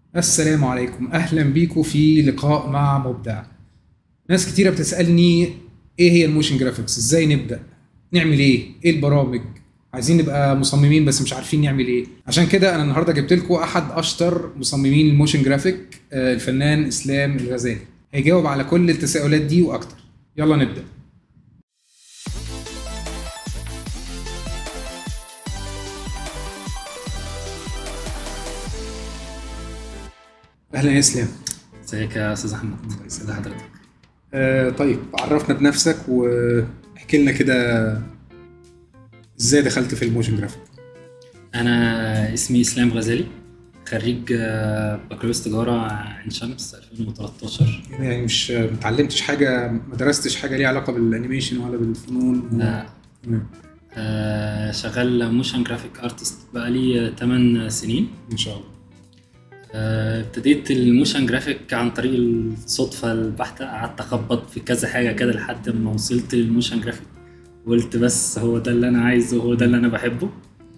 السلام عليكم اهلا بيكم في لقاء مع مبدع ناس كتيره بتسالني ايه هي الموشن جرافيكس ازاي نبدا نعمل ايه ايه البرامج عايزين نبقى مصممين بس مش عارفين نعمل ايه عشان كده انا النهارده جبت لكم احد اشطر مصممين الموشن جرافيك آه، الفنان اسلام الغزالي هيجاوب على كل التساؤلات دي واكتر يلا نبدا اهلا يا اسلام ازيك يا استاذ احمد الله يسلمك. ازي حضرتك آه طيب عرفنا بنفسك واحكي لنا كده ازاي دخلت في الموشن جرافيك انا اسمي اسلام غزالي خريج آه، بكالوريوس تجاره عين شمس 2013 يعني مش ما اتعلمتش حاجه ما درستش حاجه ليها علاقه بالانيميشن ولا بالفنون لا تمام. آه، شغال موشن جرافيك ارتست بقالي 8 سنين ان شاء الله آه، ابتديت الموشن جرافيك عن طريق الصدفه البحته قعدت اخبط في كذا حاجه كده لحد ما وصلت للموشن جرافيك قلت بس هو ده اللي انا عايزه هو ده اللي انا بحبه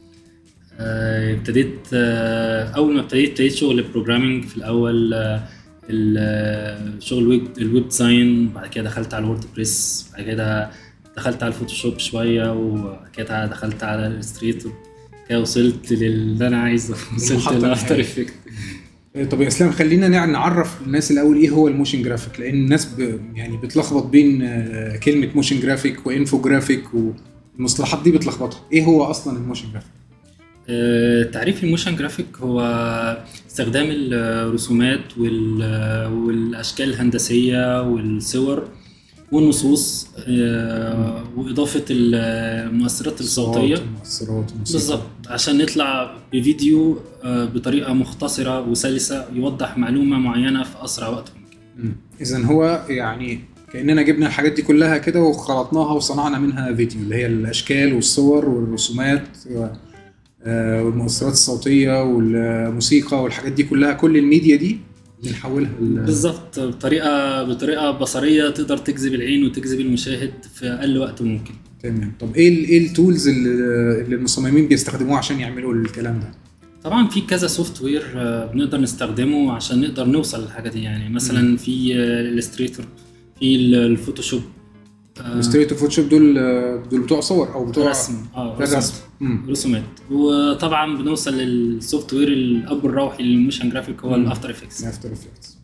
آه، ابتديت آه، اول ما ابتديت ابتديت شغل بروجرامينج في الاول آه، ال- آه، شغل الويب الويب ديزاين بعد كده دخلت على الورد بريس بعد كده دخلت على الفوتوشوب شويه وبعد كده دخلت على الستريتور كده وصلت للي انا عايزه وصلت المحطة للافتر النهائية. افكت آه، طب يا اسلام خلينا نع- نعرف الناس الاول ايه هو الموشن جرافيك لان الناس ب... يعني بتلخبط بين آه، كلمه موشن جرافيك وانفو جرافيك والمصطلحات دي بتلخبطها ايه هو اصلا الموشن جرافيك آه، تعريف الموشن جرافيك هو استخدام الرسومات وال- والاشكال الهندسيه والصور والنصوص آه، واضافه المؤثرات الصوتيه المؤثرات الموسيقى. بالظبط عشان نطلع بفيديو آه، بطريقه مختصره وسلسه يوضح معلومه معينه في اسرع وقت ممكن اذا هو يعني كاننا جبنا الحاجات دي كلها كده وخلطناها وصنعنا منها فيديو اللي هي الاشكال والصور والرسومات و- آه، والمؤثرات الصوتيه والموسيقى والحاجات دي كلها كل الميديا دي بنحولها ل- بالظبط بطريقه بطريقه بصريه تقدر تجذب العين وتجذب المشاهد في اقل وقت ممكن تمام طب ايه ال- ايه التولز اللي اللي المصممين بيستخدموها عشان يعملوا الكلام ده طبعا في كذا سوفت وير آه، بنقدر نستخدمه عشان نقدر نوصل للحاجه دي يعني مثلا في الستريتور في ال- الفوتوشوب آه، الستريت فوتوشوب دول آه، دول بتوع صور او بتوع رسم اه ده رسم رسم مم. رسومات وطبعا بنوصل للسوفت وير الاب الروحي للموشن جرافيك هو مم. الافتر افكتس افتر افكتس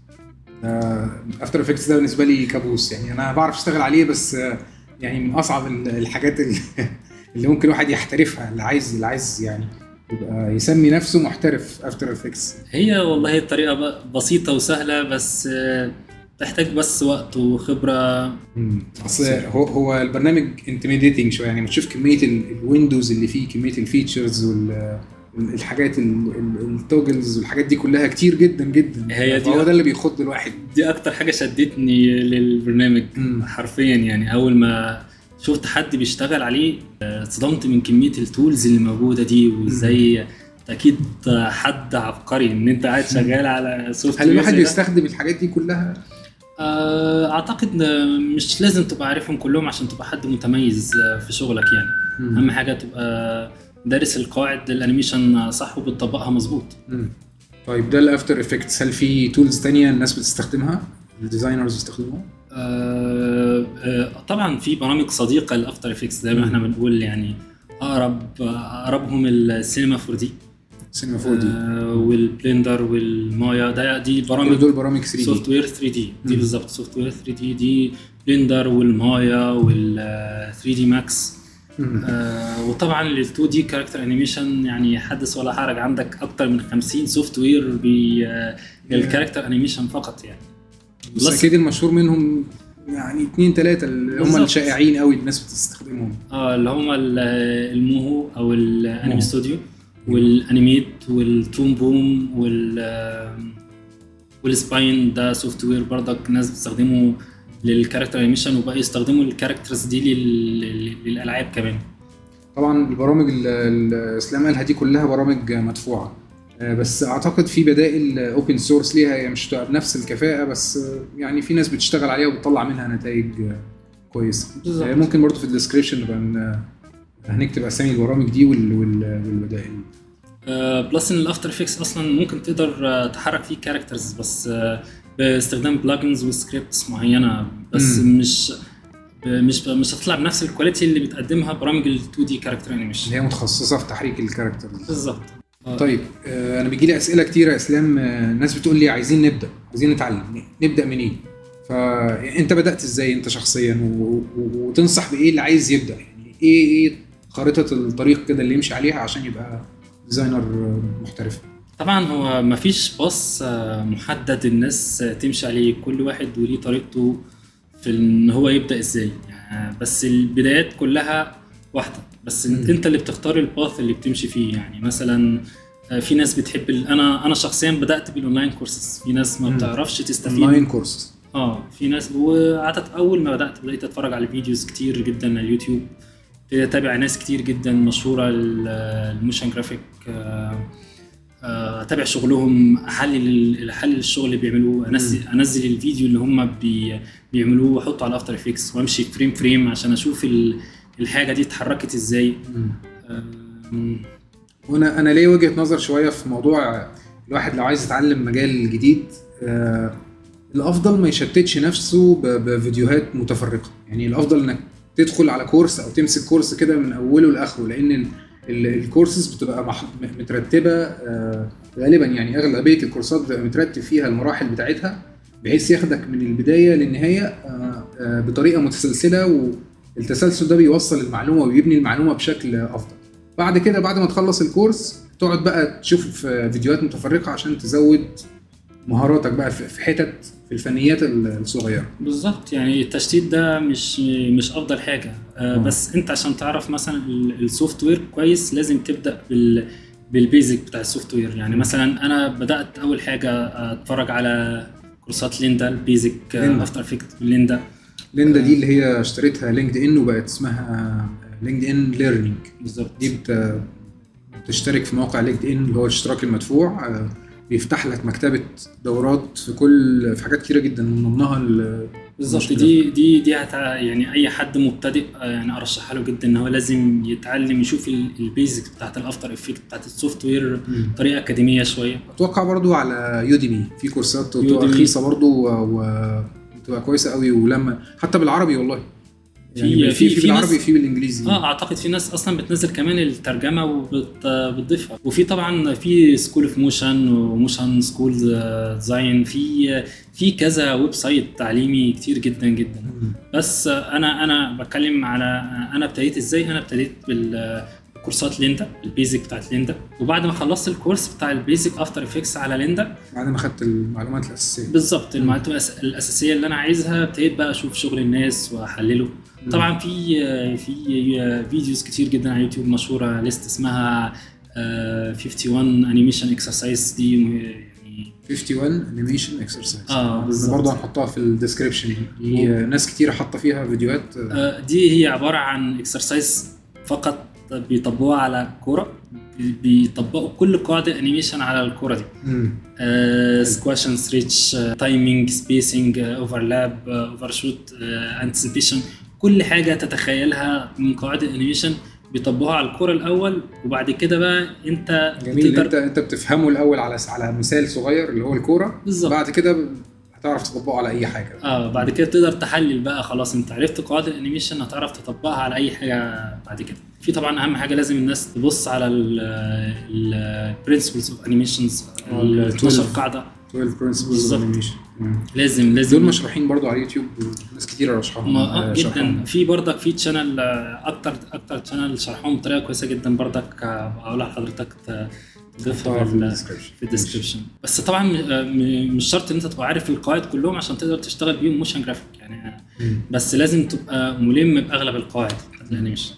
افتر افكتس ده بالنسبه لي كابوس يعني انا بعرف اشتغل عليه بس آه، يعني من اصعب ال- الحاجات اللي, اللي ممكن الواحد يحترفها اللي عايز اللي عايز يعني يبقى يسمي نفسه محترف افتر افكتس هي والله الطريقه ب- بسيطه وسهله بس آه، تحتاج بس وقت وخبره اصل هو هو البرنامج انتميديتنج شويه يعني لما تشوف كميه ال- الويندوز اللي فيه كميه الفيتشرز وال الحاجات ال- ال- التوجلز والحاجات دي كلها كتير جدا جدا هي دي هو ده اللي بيخض الواحد دي اكتر حاجه شدتني للبرنامج مم. حرفيا يعني اول ما شفت حد بيشتغل عليه آه، اتصدمت من كميه التولز اللي موجوده دي وازاي اكيد حد عبقري ان انت قاعد شغال على سوفت هل وير الواحد زي ده. بيستخدم الحاجات دي كلها آه، اعتقد إن مش لازم تبقى عارفهم كلهم عشان تبقى حد متميز آه، في شغلك يعني اهم حاجه تبقى دارس القواعد الانيميشن صح وبتطبقها مظبوط مم. طيب ده الافتر افكتس هل في تولز تانية الناس بتستخدمها الديزاينرز بيستخدموها آه، آه، طبعا في برامج صديقه للافتر افكتس زي ما احنا بنقول يعني اقرب اقربهم السينما 4 دي سينما 4 دي والبلندر والمايا ده دي كل برامج دول برامج 3 سوفت دي وير 3 دي دي مم. بالظبط سوفت وير 3 دي دي بلندر والمايا وال 3 دي ماكس آه، وطبعا ال 2 دي كاركتر انيميشن يعني حدث ولا حرج عندك اكتر من 50 سوفت وير للكاركتر انيميشن فقط يعني بس بلس- اكيد المشهور منهم يعني اثنين ثلاثة اللي هم بالظبط. الشائعين قوي الناس بتستخدمهم اه اللي هم ال- الموهو او موهو. الانمي ستوديو والانيميت والتوم بوم وال والسباين ده سوفت وير برضك ناس بتستخدمه للكاركتر انيميشن وبقى يستخدموا الكاركترز دي لل- لل- للالعاب كمان طبعا البرامج اللي اللي اسلام قالها دي كلها برامج مدفوعة آه، بس اعتقد في بدائل اوبن سورس ليها هي مش هتبقى بنفس الكفاءة بس آه، يعني في ناس بتشتغل عليها وبتطلع منها نتائج آه، كويسة بالظبط. آه، ممكن برضو في الديسكريبشن نبقى ن- هنكتب اسامي البرامج دي وال- وال- والبدائل بلس ان الافتر افكتس اصلا ممكن تقدر آه، تحرك فيه كاركترز بس آه، باستخدام بلجنز وسكريبتس معينه بس مم. مش ب- مش مش هتطلع بنفس الكواليتي اللي بتقدمها برامج ال 2 دي كاركتر انيميشن اللي هي متخصصه في تحريك الكاركتر بالظبط آه، طيب آه، انا بيجي لي اسئله كتيره يا اسلام آه، الناس بتقول لي عايزين نبدا عايزين نتعلم نبدا منين فانت بدات ازاي انت شخصيا و... و... وتنصح بايه اللي عايز يبدا يعني ايه ايه خريطه الطريق كده اللي يمشي عليها عشان يبقى ديزاينر آه، محترف طبعا هو مفيش باص آه، محدد الناس آه، تمشي عليه كل واحد وليه طريقته في ان هو يبدا ازاي يعني بس البدايات كلها واحده بس مم. انت اللي بتختار الباث اللي بتمشي فيه يعني مثلا آه، في ناس بتحب ال- انا انا شخصيا بدات بالاونلاين كورسز في ناس ما مم. بتعرفش تستفيد اونلاين كورسز اه في ناس وقعدت اول ما بدات بدات اتفرج على فيديوز كتير جدا على اليوتيوب ابتديت اتابع ناس كتير جدا مشهوره ال- الموشن جرافيك آه، آه، اتابع شغلهم احلل احلل الشغل اللي بيعملوه انزل انزل الفيديو اللي هم بي بيعملوه واحطه على افتر افكس وامشي فريم فريم عشان اشوف ال- الحاجه دي اتحركت ازاي آم، وانا انا ليا وجهه نظر شويه في موضوع الواحد لو عايز يتعلم مجال جديد آه الافضل ما يشتتش نفسه ب- بفيديوهات متفرقه يعني الافضل انك تدخل على كورس او تمسك كورس كده من اوله لاخره لان ال- ال- الكورسز بتبقى مح- م- مترتبه آه غالبا يعني اغلبيه الكورسات بتبقى مترتب فيها المراحل بتاعتها بحيث ياخدك من البدايه للنهايه آه آه بطريقه متسلسله والتسلسل ده بيوصل المعلومه وبيبني المعلومه بشكل افضل بعد كده بعد ما تخلص الكورس تقعد بقى تشوف في فيديوهات متفرقه عشان تزود مهاراتك بقى في في حتت في الفنيات الصغيره بالظبط يعني التشتيت ده مش مش افضل حاجه آه آه. بس انت عشان تعرف مثلا السوفت وير كويس لازم تبدا بال بالبيزك بتاع السوفت وير يعني مثلا انا بدات اول حاجه اتفرج على كورسات ليندا البيزك ليندا. افتر افكت ليندا ليندا دي اللي هي اشتريتها لينكد ان وبقت اسمها لينكد ان ليرنينج بالظبط دي بت... بتشترك في موقع لينكد ان اللي هو الاشتراك المدفوع آه، بيفتح لك مكتبه دورات في كل في حاجات كتيره جدا من ضمنها ال- بالظبط مشكلة. دي دي دي هتع... يعني اي حد مبتدئ آه، يعني ارشحها له جدا ان هو لازم يتعلم يشوف البيزك بتاعت الافتر افكت بتاعت السوفت وير بطريقه اكاديميه شويه اتوقع برضو على يوديمي في كورسات بتبقى يوديمي. رخيصه برضو و- وبتبقى كويسه قوي ولما حتى بالعربي والله يعني في- في في- في, في بالعربي ناس- في بالانجليزي اه اعتقد في ناس اصلا بتنزل كمان الترجمه وبتضيفها وفي طبعا في سكول اوف موشن وموشن سكول ديزاين في في كذا ويب سايت تعليمي كتير جدا جدا مم. بس انا انا بتكلم على انا ابتديت ازاي انا ابتديت بال كورسات ليندا البيزك بتاعت ليندا وبعد ما خلصت الكورس بتاع البيزك افتر افكس على ليندا بعد ما خدت المعلومات الاساسيه بالظبط المعلومات الأس- الاساسيه اللي انا عايزها ابتديت بقى اشوف شغل الناس واحلله مم. طبعا في في فيديوز كتير جدا على يوتيوب مشهوره ليست اسمها آه، 51 انيميشن اكسرسايز دي يعني 51 انيميشن اكسرسايز آه، بالظبط. برضه هنحطها في الديسكربشن دي آه، ناس كتير حاطه فيها فيديوهات آه، آه، دي هي عباره عن اكسرسايز فقط بيطبقوها على كوره بي- بيطبقوا كل قاعده انيميشن على الكوره دي مم. سكواش اند ستريتش تايمينج سبيسنج اوفرلاب اوفر شوت انتسيبيشن كل حاجه تتخيلها من قواعد الانيميشن بيطبقوها على الكوره الاول وبعد كده بقى انت جميل انت انت بتفهمه الاول على على مثال صغير اللي هو الكوره بالظبط. بعد كده هتعرف تطبقه على اي حاجه اه بعد كده تقدر تحلل بقى خلاص انت عرفت قواعد الانيميشن هتعرف تطبقها على اي حاجه بعد كده في طبعا اهم حاجه لازم الناس تبص على البرنسبلز اوف انيميشنز آه، ال ال 12 12. قاعده 12 برنسبلز بالظبط. انيميشن لازم لازم دول مشروحين برضو على اليوتيوب ناس كتير رشحهم ما آه، آه شرحهم. جدا في برضك في تشانل اكتر اكتر تشانل شرحهم بطريقه كويسه جدا برضك آه، اقولها لحضرتك ت- تضيفها حطها في في ال- الديسكربشن في الديسكربشن بس طبعا آه، م- مش شرط ان انت تبقى عارف القواعد كلهم عشان تقدر تشتغل بيهم موشن جرافيك يعني آه، مم. بس لازم تبقى ملم باغلب القواعد بتاعت الانيميشن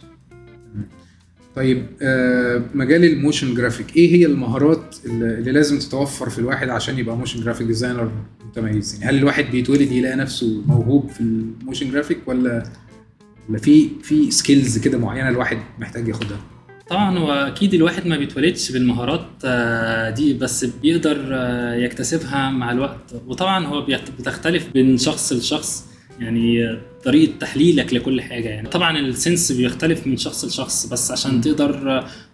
طيب آه، مجال الموشن جرافيك ايه هي المهارات اللي اللي لازم تتوفر في الواحد عشان يبقى موشن جرافيك ديزاينر متميز يعني هل الواحد بيتولد يلاقي نفسه موهوب في الموشن جرافيك ولا ولا في في سكيلز كده معينه الواحد محتاج ياخدها طبعا هو اكيد الواحد ما بيتولدش بالمهارات آه، دي بس بيقدر آه، يكتسبها مع الوقت وطبعا هو بيخت- بتختلف بين شخص لشخص يعني آه، طريقه تحليلك لكل حاجه يعني طبعا السنس بيختلف من شخص لشخص بس عشان تقدر آه،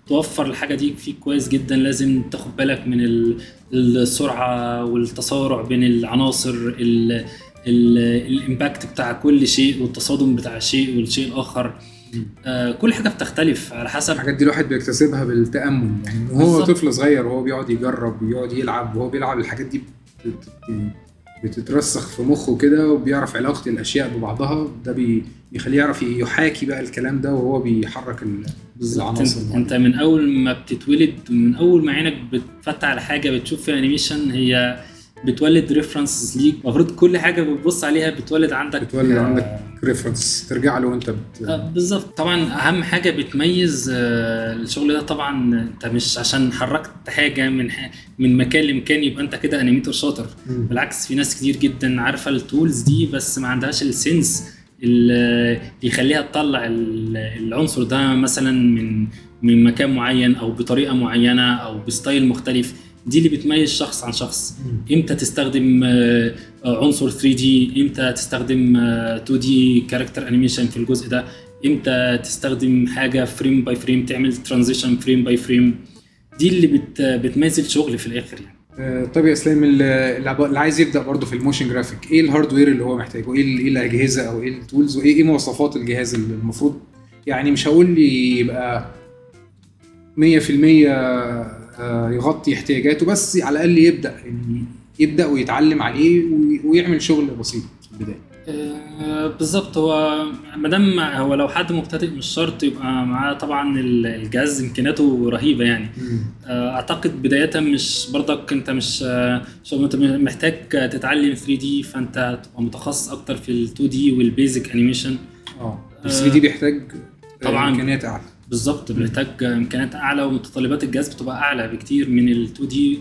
توفر الحاجه دي فيك كويس جدا لازم تاخد بالك من ال- السرعه والتسارع بين العناصر ال- ال- الامباكت بتاع كل شيء والتصادم بتاع الشيء والشيء الاخر آه، كل حاجه بتختلف على حسب الحاجات دي الواحد بيكتسبها بالتامل يعني إن هو بالظبط. طفل صغير وهو بيقعد يجرب ويقعد يلعب وهو بيلعب الحاجات دي بت- بت- بتترسخ في مخه كده وبيعرف علاقه الاشياء ببعضها ده بي- بيخليه يعرف يحاكي بقى الكلام ده وهو بيحرك ال- العناصر انت, انت من اول ما بتتولد من اول ما عينك بتفتح على حاجه بتشوف فيها انيميشن هي بتولد ريفرنسز ليك المفروض كل حاجه بتبص عليها بتولد عندك بتولد آه، عندك ريفرنس ترجع له وانت بت... آه، بالظبط طبعا اهم حاجه بتميز آه، الشغل ده طبعا انت مش عشان حركت حاجه من ح- من مكان لمكان يبقى انت كده انيميتور شاطر مم. بالعكس في ناس كتير جدا عارفه التولز دي بس ما عندهاش السنس اللي يخليها تطلع ال- العنصر ده مثلا من من مكان معين او بطريقه معينه او بستايل مختلف دي اللي بتميز شخص عن شخص مم. امتى تستخدم آه، آه، عنصر 3 دي امتى تستخدم آه، 2 دي كاركتر انيميشن في الجزء ده امتى تستخدم حاجه فريم باي فريم تعمل ترانزيشن فريم باي فريم دي اللي بت بتميز الشغل في الاخر يعني آه، طيب يا اسلام ال- اللي عب- اللي عايز يبدا برضه في الموشن جرافيك ايه الهاردوير اللي هو محتاجه ايه ال- ايه الاجهزه او ايه التولز وايه ايه مواصفات الجهاز اللي المفروض يعني مش هقول لي يبقى 100% آه، يغطي احتياجاته بس على الاقل يبدا يعني يبدا ويتعلم عليه وي- ويعمل شغل بسيط في البدايه آه، بالظبط هو ما دام هو لو حد مبتدئ مش شرط يبقى معاه طبعا ال- الجهاز امكانياته رهيبه يعني آه، اعتقد بدايه مش برضك انت مش آه، مش انت محتاج تتعلم 3 دي فانت تبقى متخصص اكتر في ال 2 دي والبيزك انيميشن اه ال 3 دي بيحتاج آه، طبعاً. امكانيات اعلى بالظبط بيحتاج امكانيات اعلى ومتطلبات الجهاز بتبقى اعلى بكتير من ال 2 دي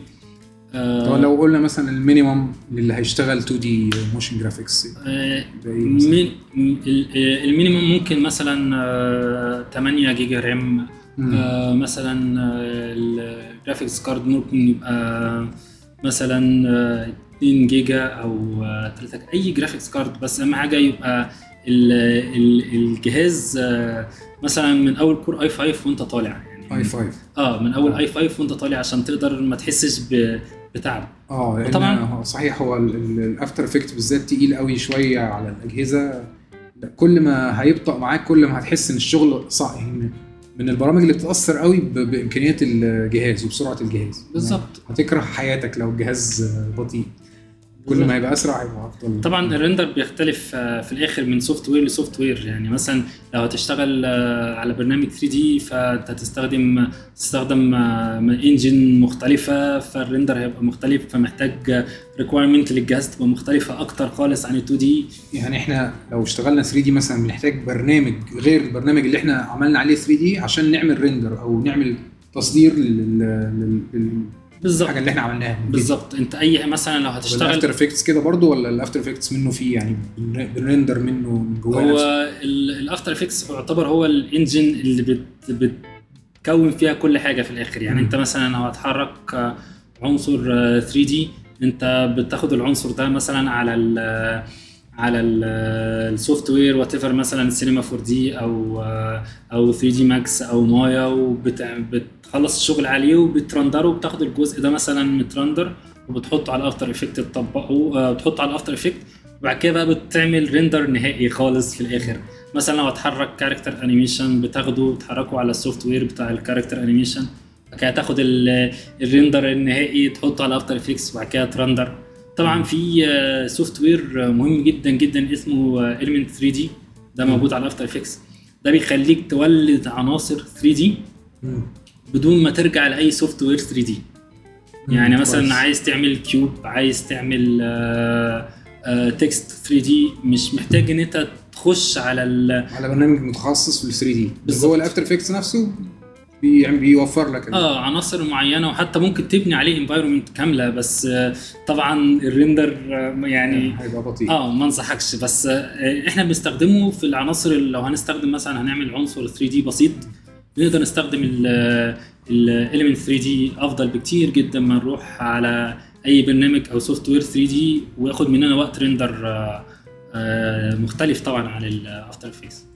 طب لو قلنا مثلا المينيمم اللي هيشتغل 2 دي موشن جرافيكس آه، ده إيه مثلاً؟ مين- ال- آه، المينيمم ممكن مثلا آه، 8 جيجا رام مم. آه، مثلا الجرافيكس كارد ممكن يبقى مثلا آه، 2 جيجا او آه، 3 اي جرافيكس كارد بس اهم حاجه يبقى ال- ال- الجهاز آه، مثلا من اول كور اي 5 وانت طالع يعني اي 5 اه من اول اي 5 وانت طالع عشان تقدر ما تحسش ب- بتعب اه لان وطبعاً- هو صحيح هو الافتر افكت بالذات تقيل قوي شويه على الاجهزه كل ما هيبطأ معاك كل ما هتحس ان الشغل صعب يعني من البرامج اللي بتتاثر قوي ب- بامكانيات الجهاز وبسرعه الجهاز بالظبط هتكره حياتك لو الجهاز بطيء كل بالظبط. ما يبقى اسرع يبقى افضل طبعا الريندر بيختلف آه، في الاخر من سوفت وير لسوفت وير يعني مثلا لو هتشتغل آه، على برنامج 3 دي فانت هتستخدم تستخدم انجن مختلفه فالريندر هيبقى مختلف فمحتاج ريكوايرمنت للجهاز تبقى مختلفه اكتر خالص عن ال 2 دي يعني احنا لو اشتغلنا 3 دي مثلا بنحتاج برنامج غير البرنامج اللي احنا عملنا عليه 3 دي عشان نعمل ريندر او نعمل تصدير لل- لل- لل- بالظبط للحاجه اللي احنا عملناها بالظبط انت اي مثلا لو الافتر هتشتغل افكتس كده برضو ولا الافتر افكتس منه فيه يعني بن- بنرندر منه من جواه هو نفسه؟ الافتر افكتس يعتبر هو الانجن اللي بت بتكون فيها كل حاجه في الاخر يعني مم. انت مثلا لو هتحرك آه، عنصر 3 دي انت بتاخد العنصر ده مثلا على ال على السوفت وير وات ايفر مثلا سينما 4 دي او آه، او 3 دي ماكس او مايا وبتخلص الشغل عليه وبترندره وبتاخد الجزء ده مثلا مترندر وبتحطه على الافتر افكت تطبقه آه، بتحطه على الافتر افكت وبعد كده بقى بتعمل ريندر نهائي خالص في الاخر مثلا لو هتحرك كاركتر انيميشن بتاخده وتحركه على السوفت وير بتاع الكاركتر انيميشن بعد كده تاخد ال- الريندر النهائي تحطه على افتر افكتس وبعد كده ترندر طبعا في سوفت وير مهم جدا جدا اسمه اليمنت 3 دي ده موجود على افتر افكتس ده بيخليك تولد عناصر 3 دي مم. بدون ما ترجع لاي سوفت وير 3 دي يعني مم، مثلا كويس. عايز تعمل كيوب عايز تعمل تكست 3 دي مش محتاج ان انت تخش على ال على برنامج متخصص في ال 3 دي بالظبط. جوه الافتر افكتس نفسه بي يعني بيوفر لك ال- اه عناصر معينه وحتى ممكن تبني عليه انفايرمنت كامله بس آه، طبعا الريندر آه، يعني هيبقى بطيء اه ما انصحكش بس آه، احنا بنستخدمه في العناصر اللي لو هنستخدم مثلا هنعمل عنصر 3 دي بسيط نقدر نستخدم الاليمنت 3 دي افضل بكتير جدا ما نروح على اي برنامج او سوفت وير 3 دي وياخد مننا وقت ريندر آه، آه، مختلف طبعا عن الافتر افكتس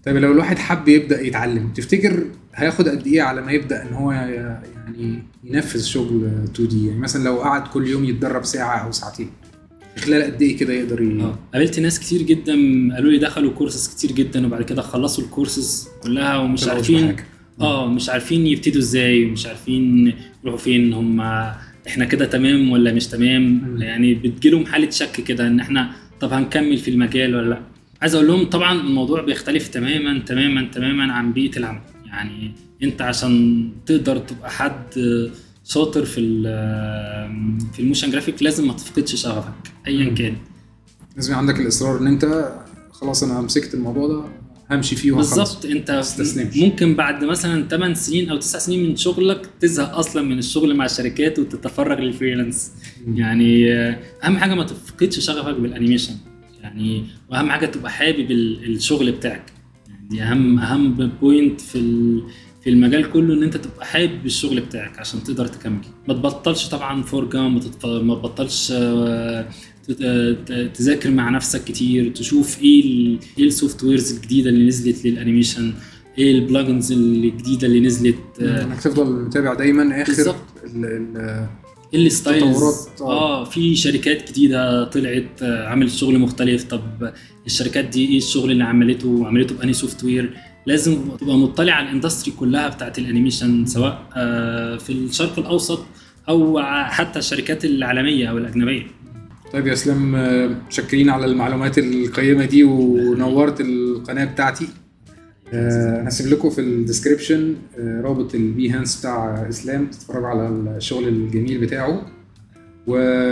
طيب لو الواحد حب يبدا يتعلم تفتكر هياخد قد ايه على ما يبدا ان هو ي- يعني ينفذ شغل 2 دي يعني مثلا لو قعد كل يوم يتدرب ساعه او ساعتين في خلال قد ايه كده يقدر ي... اه قابلت ناس كتير جدا قالوا لي دخلوا كورسز كتير جدا وبعد كده خلصوا الكورسز كلها ومش طلعوش عارفين بحاجة. اه مش عارفين يبتدوا ازاي مش عارفين يروحوا فين هم احنا كده تمام ولا مش تمام مم. يعني بتجيلهم حاله شك كده ان احنا طب هنكمل في المجال ولا لا عايز اقول لهم طبعا الموضوع بيختلف تماما تماما تماما عن بيئه العمل يعني انت عشان تقدر تبقى حد شاطر في ال- في الموشن جرافيك لازم ما تفقدش شغفك ايا مم. كان لازم يبقى عندك الاصرار ان انت خلاص انا مسكت الموضوع ده همشي فيه وهخلص بالظبط انت تستسلمش. ممكن بعد مثلا 8 سنين او 9 سنين من شغلك تزهق اصلا من الشغل مع الشركات وتتفرغ للفريلانس مم. يعني آه، اهم حاجه ما تفقدش شغفك بالانيميشن يعني واهم حاجه تبقى حابب ال- الشغل بتاعك يعني دي اهم اهم بوينت في ال- في المجال كله ان انت تبقى حابب الشغل بتاعك عشان تقدر تكمل ما تبطلش طبعا فرجه ما تتف- ما تبطلش آه، تت- ت- تذاكر مع نفسك كتير تشوف ايه ال- ايه السوفت ويرز الجديده اللي نزلت للانيميشن ايه البلجنز الجديده اللي نزلت آه، انك تفضل متابع دايما اخر بالظبط. ال- ال- اللي ستايلز تطورات، آه. اه في شركات جديده طلعت آه، عملت شغل مختلف طب الشركات دي ايه الشغل اللي عملته وعملته باني سوفت وير لازم تبقى مطلع على الاندستري كلها بتاعت الانيميشن سواء آه، في الشرق الاوسط او ع- حتى الشركات العالميه او الاجنبيه طيب يا اسلام آه، متشكرين على المعلومات القيمه دي ونورت القناه بتاعتي آه، انا هسيب لكم في الديسكربشن رابط البيهانس بتاع اسلام تتفرجوا على الشغل الجميل بتاعه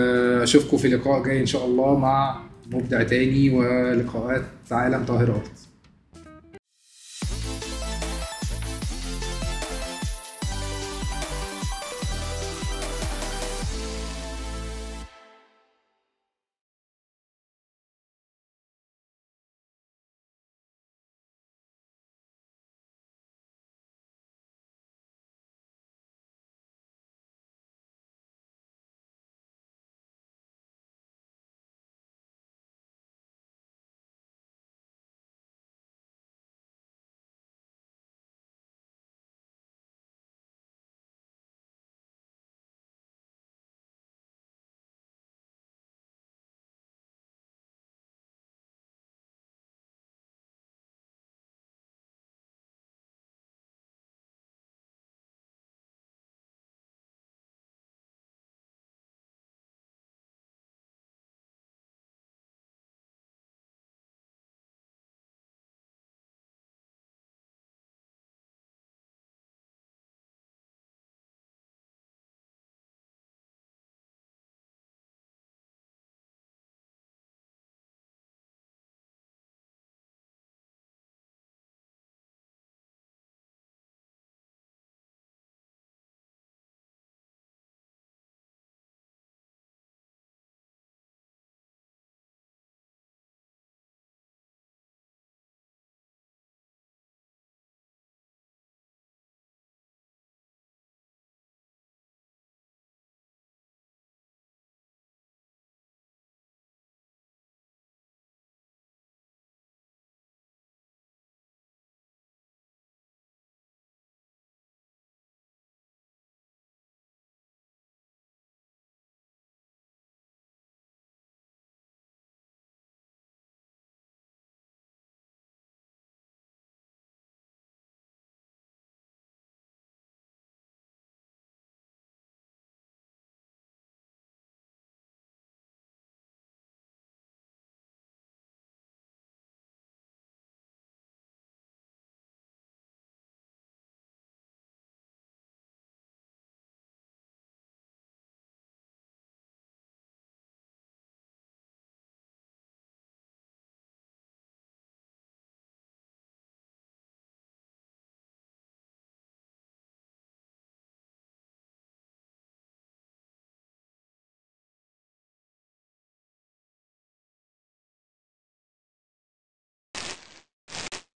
واشوفكم في لقاء جاي ان شاء الله مع مبدع تاني ولقاءات عالم طاهرات